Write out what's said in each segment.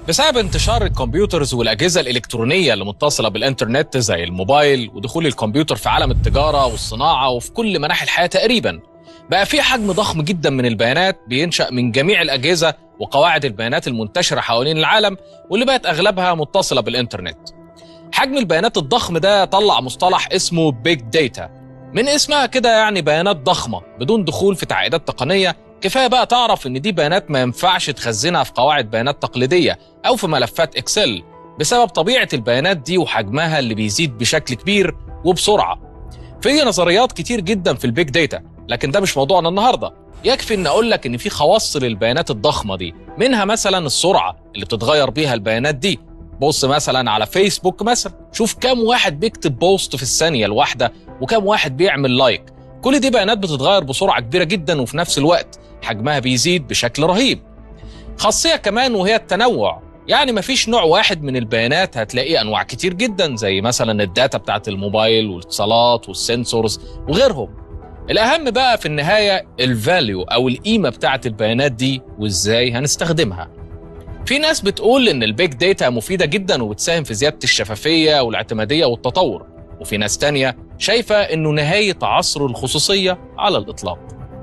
بسبب انتشار الكمبيوترز والأجهزة الإلكترونية اللي متصلة بالإنترنت زي الموبايل ودخول الكمبيوتر في عالم التجارة والصناعة وفي كل مناحي الحياة تقريبا بقى في حجم ضخم جدا من البيانات بينشأ من جميع الأجهزة وقواعد البيانات المنتشرة حوالين العالم واللي بقت أغلبها متصلة بالإنترنت حجم البيانات الضخم ده طلع مصطلح اسمه بيج داتا من اسمها كده يعني بيانات ضخمة بدون دخول في تعقيدات تقنية كفايه بقى تعرف ان دي بيانات ما ينفعش تخزنها في قواعد بيانات تقليديه او في ملفات اكسل بسبب طبيعه البيانات دي وحجمها اللي بيزيد بشكل كبير وبسرعه. في نظريات كتير جدا في البيج داتا لكن ده مش موضوعنا النهارده. يكفي ان اقول لك ان في خواص للبيانات الضخمه دي منها مثلا السرعه اللي بتتغير بيها البيانات دي بص مثلا على فيسبوك مثلا شوف كام واحد بيكتب بوست في الثانيه الواحده وكام واحد بيعمل لايك كل دي بيانات بتتغير بسرعه كبيره جدا وفي نفس الوقت حجمها بيزيد بشكل رهيب خاصيه كمان وهي التنوع يعني مفيش نوع واحد من البيانات هتلاقيه انواع كتير جدا زي مثلا الداتا بتاعت الموبايل والاتصالات والسنسورز وغيرهم الاهم بقى في النهايه الفاليو او القيمه بتاعت البيانات دي وازاي هنستخدمها في ناس بتقول ان البيج داتا مفيده جدا وبتساهم في زياده الشفافيه والاعتماديه والتطور وفي ناس تانية شايفة انه نهاية عصر الخصوصية على الاطلاق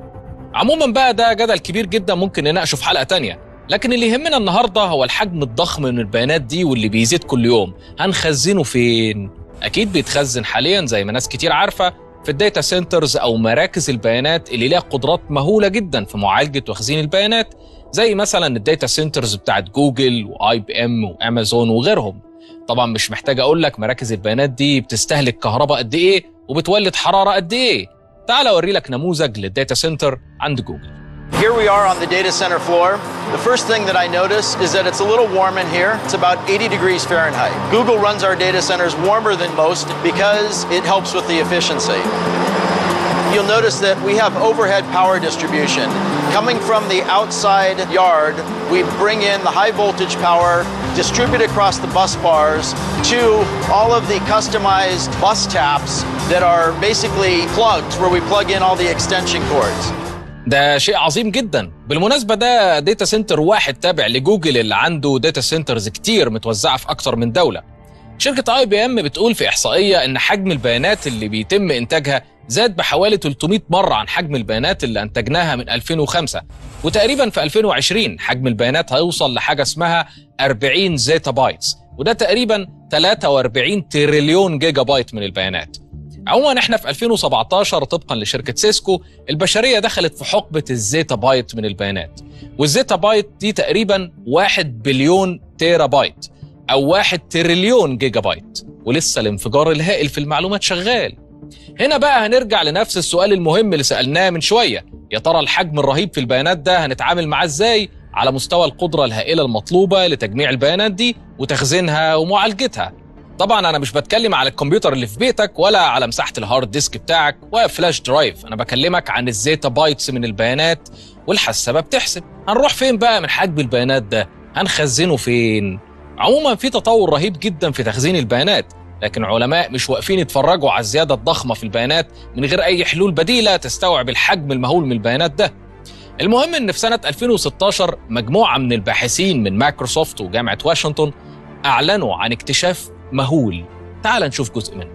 عموما بقى ده جدل كبير جدا ممكن نناقشه في حلقة تانية لكن اللي يهمنا النهاردة هو الحجم الضخم من البيانات دي واللي بيزيد كل يوم هنخزنه فين؟ أكيد بيتخزن حاليا زي ما ناس كتير عارفة في الداتا سنترز أو مراكز البيانات اللي ليها قدرات مهولة جدا في معالجة وتخزين البيانات زي مثلا الداتا سنترز بتاعت جوجل واي بي ام وامازون وغيرهم طبعا مش محتاج اقول لك مراكز البيانات دي بتستهلك كهرباء قد ايه وبتولد حراره قد ايه تعال اوري لك نموذج للداتا سنتر عند جوجل Here we are on the data center floor. The first thing that I notice is that it's a little warm in here. It's about 80 degrees Fahrenheit. Google runs our data centers warmer than most because it helps with the efficiency. You'll notice that we have overhead power distribution. Coming from the outside yard, we bring in the high voltage power, distribute across the bus bars to all of the customized bus taps that are basically plugs where we plug in all the extension cords. ده شيء عظيم جدا بالمناسبة ده داتا سنتر واحد تابع لجوجل اللي عنده داتا سنترز كتير متوزعة في أكتر من دولة شركة اي بي ام بتقول في إحصائية إن حجم البيانات اللي بيتم إنتاجها زاد بحوالي 300 مرة عن حجم البيانات اللي أنتجناها من 2005 وتقريبا في 2020 حجم البيانات هيوصل لحاجة اسمها 40 زيتا بايتس وده تقريبا 43 تريليون جيجا بايت من البيانات عموما احنا في 2017 طبقا لشركه سيسكو البشريه دخلت في حقبه الزيتا بايت من البيانات والزيتا بايت دي تقريبا 1 بليون تيرا بايت او 1 تريليون جيجا بايت ولسه الانفجار الهائل في المعلومات شغال هنا بقى هنرجع لنفس السؤال المهم اللي سالناه من شويه يا ترى الحجم الرهيب في البيانات ده هنتعامل معاه ازاي على مستوى القدره الهائله المطلوبه لتجميع البيانات دي وتخزينها ومعالجتها طبعا انا مش بتكلم على الكمبيوتر اللي في بيتك ولا على مساحه الهارد ديسك بتاعك ولا فلاش درايف انا بكلمك عن الزيتا بايتس من البيانات والحسابه بتحسب هنروح فين بقى من حجم البيانات ده هنخزنه فين عموما في تطور رهيب جدا في تخزين البيانات لكن علماء مش واقفين يتفرجوا على الزياده الضخمه في البيانات من غير اي حلول بديله تستوعب الحجم المهول من البيانات ده المهم ان في سنه 2016 مجموعه من الباحثين من مايكروسوفت وجامعه واشنطن اعلنوا عن اكتشاف مهول تعال نشوف جزء منه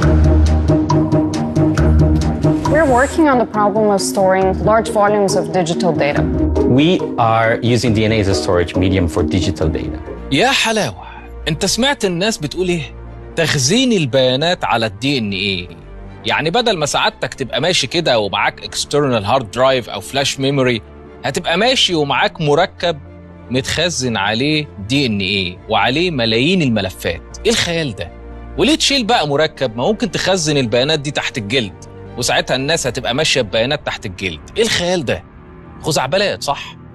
We're working on the problem of storing large volumes of digital data. We are using DNA as a storage medium for digital data. يا حلاوه انت سمعت الناس بتقول ايه تخزين البيانات على الدي ان ايه يعني بدل ما سعادتك تبقى ماشي كده ومعاك اكسترنال هارد درايف او فلاش ميموري هتبقى ماشي ومعاك مركب متخزن عليه دي ان ايه وعليه ملايين الملفات ايه الخيال ده وليه تشيل بقى مركب ما ممكن تخزن البيانات دي تحت الجلد وساعتها الناس هتبقى ماشيه ببيانات تحت الجلد ايه الخيال ده خزعبلات صح